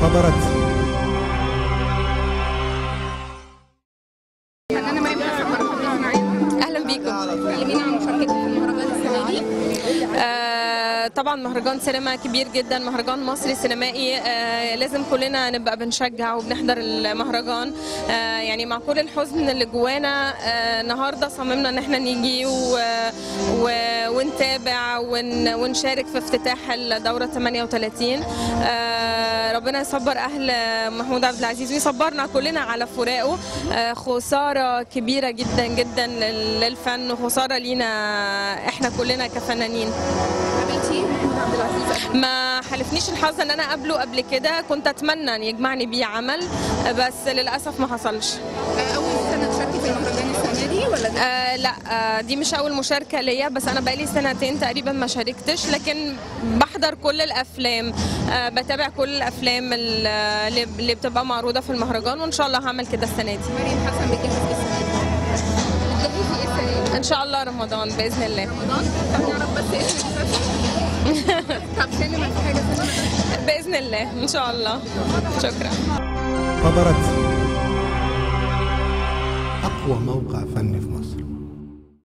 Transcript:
انتظرت فنانة مريم حسن مرحبا معانا اهلا بيكم كلمينا عن مشاركتك في المهرجان السنة دي آه طبعا مهرجان سينما كبير جدا مهرجان مصري سينمائي آه لازم كلنا نبقى بنشجع وبنحضر المهرجان آه يعني مع كل الحزن اللي جوانا آه النهارده صممنا ان احنا نيجي و و ونتابع ون ونشارك في افتتاح الدوره 38 آه ربنا يصبر اهل محمود عبد العزيز ويصبرنا كلنا على فراقه آه خساره كبيره جدا جدا لل- للفن وخساره لينا احنا كلنا كفنانين قابلتي محمود عبد العزيز ما حلفنيش الحظ ان انا اقابله قبل كده كنت اتمنى ان يجمعني بيه عمل بس للاسف ما حصلش آه، أول سنة تشاركي في المهرجان السنة دي ولا ده؟ آه لا آه دي مش اول مشاركه ليا بس انا بقالي سنتين تقريبا ما شاركتش لكن بحضر كل الافلام آه بتابع كل الافلام ال- اللي اللي بتبقى معروضه في المهرجان وان شاء الله هعمل كده السنه دي مريم حسن بتجهز في السنة دي بتجهزي ايه السنة دي؟ ان شاء الله رمضان باذن الله رمضان طب نعرف بس اسم المسلسل طب سينما في حاجة سينما باذن الله ان شاء الله شكرا انتظرت أقوى موقع فني في مصر